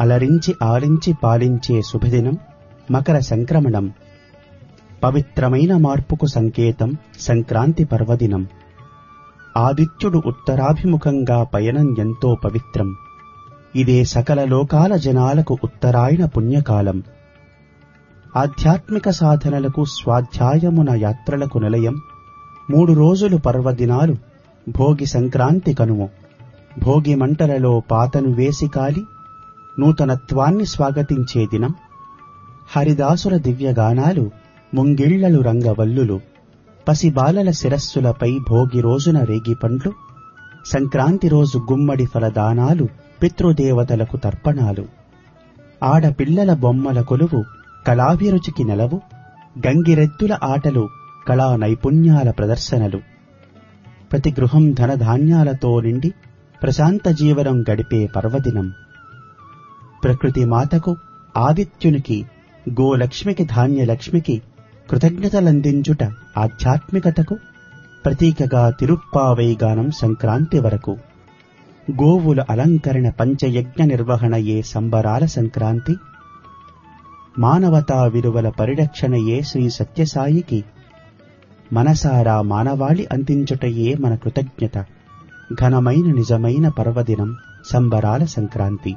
అలరించి ఆలించి పాలించే శుభదినం మకర సంక్రమణం పవిత్రమైన మార్పుకు సంకేతం సంక్రాంతి పర్వదినం ఆదిత్యుడు ఉత్తరాభిముఖంగా పయనం ఎంతో పవిత్రం ఇదే సకల లోకాల జనాలకు ఉత్తరాయణ పుణ్యకాలం ఆధ్యాత్మిక సాధనలకు స్వాధ్యాయమున యాత్రలకు నిలయం మూడు రోజులు పర్వదినాలు భోగి సంక్రాంతి కనుము భోగి మంటలలో పాతను వేసి కాలి నూతనత్వాన్ని స్వాగతించే దినం హరిదాసుల దివ్యగానాలు ముంగిళ్లలు రంగవల్లులు పసిబాలల శిరస్సులపై భోగి రోజున రేగిపండ్లు సంక్రాంతి రోజు గుమ్మడి ఫలదానాలు పితృదేవతలకు తర్పణాలు ఆడపిల్లల బొమ్మల కొలువు కళాభిరుచికి నెలవు గంగిరెద్దుల ఆటలు కళా నైపుణ్యాల ప్రదర్శనలు ప్రతి గృహం ధనధాన్యాలతో నిండి ప్రశాంత జీవనం గడిపే పర్వదినం ప్రకృతి మాతకు ఆదిత్యునికి గోలక్ష్మికి ధాన్యలక్ష్మికి కృతజ్ఞతలందించుట ఆధ్యాత్మికతకు ప్రతీకగా తిరుప్పావైగానం సంక్రాంతి వరకు గోవుల అలంకరణ పంచయజ్ఞ నిర్వహణయే సంబరాల సంక్రాంతి మానవతా విలువల పరిరక్షణయే శ్రీ సత్యసాయికి మనసారా మానవాళి అందించుటయే మన కృతజ్ఞత ఘనమైన నిజమైన పర్వదినం సంబరాల సంక్రాంతి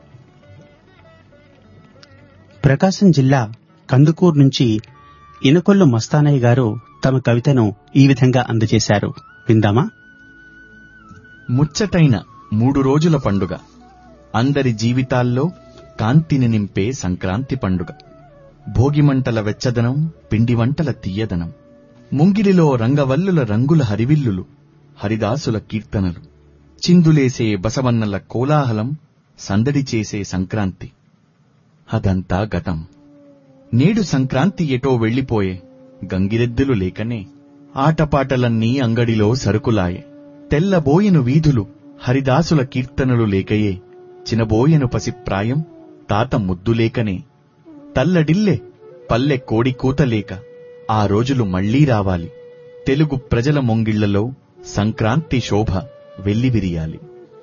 ప్రకాశం జిల్లా కందుకూరు నుంచి ఇనకొల్లు మస్తానయ్య గారు తమ కవితను ఈ విధంగా అందజేశారు విందామా ముచ్చటైన మూడు రోజుల పండుగ అందరి జీవితాల్లో కాంతిని నింపే సంక్రాంతి పండుగ భోగిమంటల వెచ్చదనం పిండి వంటల తీయదనం ముంగిలిలో రంగవల్లుల రంగుల హరివిల్లులు హరిదాసుల కీర్తనలు చిందులేసే బసవన్నల కోలాహలం సందడి చేసే సంక్రాంతి అదంతా గతం నేడు సంక్రాంతి ఎటో వెళ్లిపోయే గంగిరెద్దులు లేకనే ఆటపాటలన్నీ అంగడిలో సరుకులాయే తెల్లబోయెను వీధులు హరిదాసుల కీర్తనలు లేకయే చినబోయెను పసిప్రాయం తాత ముద్దులేకనే తల్లడిల్లే పల్లె కోడి కూతలేక ఆ రోజులు మళ్లీ రావాలి తెలుగు ప్రజల మొంగిళ్లలో సంక్రాంతి శోభ వెల్లివిరియాలి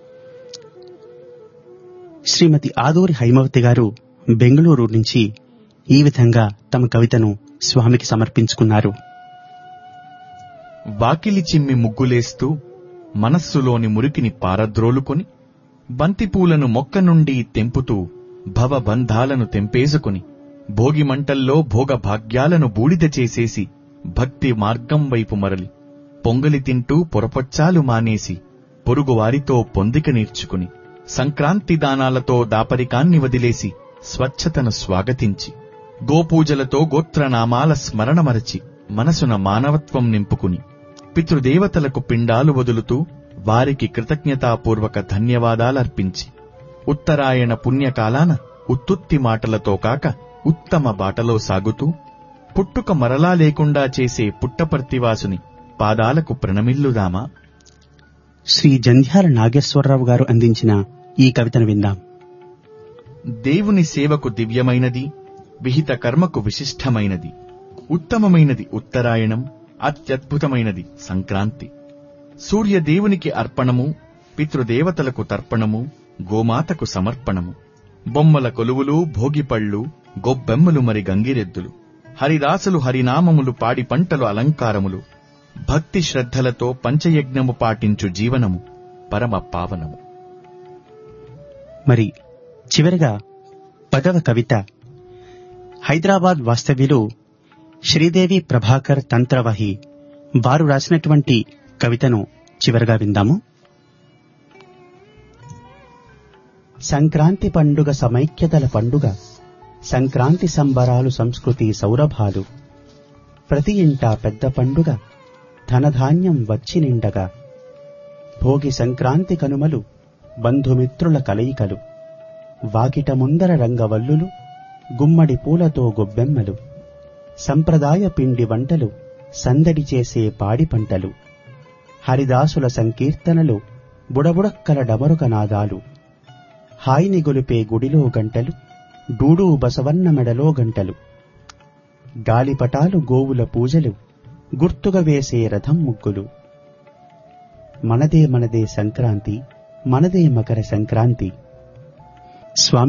శ్రీమతి ఆదూరి హైమవతి గారు బెంగళూరు నుంచి ఈ విధంగా తమ కవితను స్వామికి సమర్పించుకున్నారు వాకిలి చిమ్మి ముగ్గులేస్తూ మనస్సులోని మురికిని పారద్రోలుకొని బంతిపూలను మొక్క నుండి తెంపుతూ భవబంధాలను తెంపేసుకుని భోగిమంటల్లో భోగభాగ్యాలను బూడిద చేసేసి భక్తి మార్గం వైపు మరలి పొంగలి తింటూ పొరపచ్చాలు మానేసి పొరుగువారితో పొందిక నేర్చుకుని సంక్రాంతి దానాలతో దాపరికాన్ని వదిలేసి స్వచ్ఛతను స్వాగతించి గోపూజలతో గోత్రనామాల స్మరణమరచి మనసున మానవత్వం నింపుకుని పితృదేవతలకు పిండాలు వదులుతూ వారికి కృతజ్ఞతాపూర్వక ధన్యవాదాలర్పించి ఉత్తరాయణ పుణ్యకాలాన ఉత్తుత్తి మాటలతో కాక ఉత్తమ బాటలో సాగుతూ పుట్టుక మరలా లేకుండా చేసే పుట్టపర్తివాసుని పాదాలకు ప్రణమిల్లుదామా శ్రీ జంధ్యాల నాగేశ్వరరావు గారు అందించిన ఈ కవితను విందాం దేవుని సేవకు దివ్యమైనది విహిత కర్మకు విశిష్టమైనది ఉత్తమమైనది ఉత్తరాయణం అత్యద్భుతమైనది సంక్రాంతి సూర్యదేవునికి అర్పణము పితృదేవతలకు తర్పణము గోమాతకు సమర్పణము బొమ్మల కొలువులు భోగిపళ్ళు గొబ్బెమ్మలు మరి గంగిరెద్దులు హరిదాసులు హరినామములు పాడి పంటలు అలంకారములు భక్తి శ్రద్ధలతో పంచయజ్ఞము పాటించు జీవనము పరమ పావనము మరి చివరగా పదవ కవిత హైదరాబాద్ వాస్తవ్యులు శ్రీదేవి ప్రభాకర్ తంత్రవహి వారు రాసినటువంటి కవితను చివరగా విందాము సంక్రాంతి పండుగ సమైక్యతల పండుగ సంక్రాంతి సంబరాలు సంస్కృతి సౌరభాలు ప్రతి ఇంటా పెద్ద పండుగ ధనధాన్యం వచ్చి నిండగా భోగి సంక్రాంతి కనుమలు బంధుమిత్రుల కలయికలు వాకిట ముందర రంగవల్లులు గుమ్మడి పూలతో గొబ్బెమ్మలు సంప్రదాయ పిండి వంటలు సందడి చేసే పాడి పంటలు హరిదాసుల సంకీర్తనలు బుడబుడక్కల డమరుక నాదాలు హాయిని గొలిపే గుడిలో గంటలు డూడూ బసవన్న మెడలో గంటలు గాలిపటాలు గోవుల పూజలు గుర్తుగా వేసే రథం ముగ్గులు మనదే మనదే సంక్రాంతి మనదే మకర సంక్రాంతి స్వామి